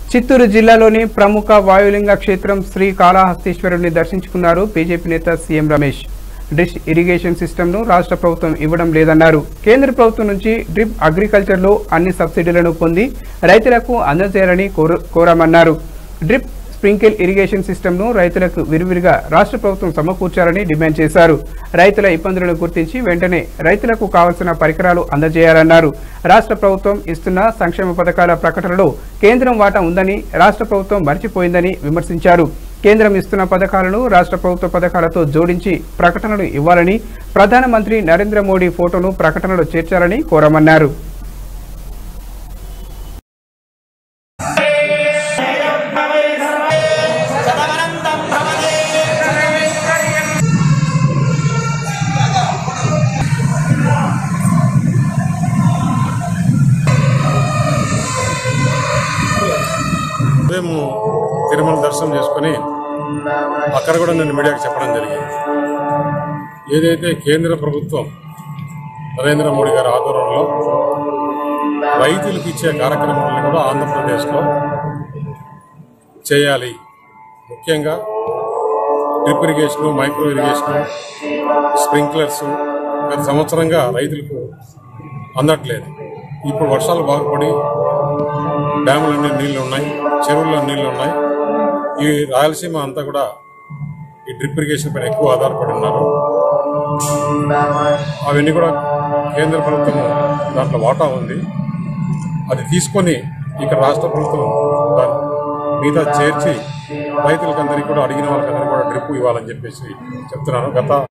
చిత్తూరు జిల్లాలోని ప్రముఖ వాయులింగ క్షేత్రం శ్రీ కాళహస్తీశ్వరుని దర్శించుకున్నారు బీజేపీ నేత సీఎం రమేష్ డ్రిష్ ఇరిగేషన్ సిస్టమ్ను రాష్ట్ర ప్రభుత్వం ఇవ్వడం లేదన్నారు కేంద్ర ప్రభుత్వం నుంచి డ్రిప్ అగ్రికల్చర్లో అన్ని సబ్సిడీలను పొంది రైతులకు అందజేయాలని కోరు- కోరామన్నారు డ్రిప్ స్ప్రింకిల్ ఇరిగేషన్ సిస్టమ్ను రైతులకు విరివిరిగా రాష్ట్ర ప్రభుత్వం సమకూర్చాలని డిమాండ్ చేశారు రైతుల ఇబ్బందులను గుర్తించి వెంటనే రైతులకు కావాల్సిన పరికరాలు అందజేయాలన్నారు రాష్ట్ర ప్రభుత్వం ఇస్తున్న సంక్షేమ పథకాల ప్రకటనలో కేంద్రం వాటా ఉందని రాష్ట్ర ప్రభుత్వం మర్చిపోయిందని విమర్శించారు కేంద్రం ఇస్తున్న పథకాలను రాష్ట్ర ప్రభుత్వ పథకాలతో జోడించి ప్రకటనలు ఇవ్వాలని ప్రధానమంత్రి నరేంద్ర మోడీ ఫోటోను ప్రకటనలో చేర్చాలని కోరమన్నారు ఉదయం తిరుమల దర్శనం చేసుకొని అక్కడ కూడా నేను మీడియాకి చెప్పడం జరిగింది ఏదైతే కేంద్ర ప్రభుత్వం నరేంద్ర మోడీ గారి ఆధ్వర్యంలో రైతులకు ఇచ్చే కార్యక్రమాలను కూడా ఆంధ్రప్రదేశ్లో చేయాలి ముఖ్యంగా drip irrigation micro irrigation sprinklers గత సంవత్సరంగా రైతులకు అందట్లేదు ఇప్పుడు వర్షాలు బాగుపడి డ్యాములన్నీ నీళ్లు ఉన్నాయి చెరువుల్లో నీళ్లు ఉన్నాయి ఈ రాయలసీమ అంతా కూడా ఈ డ్రిప్ ఇరిగేషన్ పైన ఎక్కువ ఆధారపడి ఉన్నారు అవన్నీ కూడా కేంద్ర ప్రభుత్వం దాంట్లో వాటా ఉంది అది తీసుకొని ఇక్కడ రాష్ట్ర ప్రభుత్వం దాని మీద చేర్చి రైతులకందరికీ కూడా అడిగిన వాళ్ళకందరికీ కూడా డ్రిప్ ఇవ్వాలని చెప్పేసి చెప్తున్నాను గత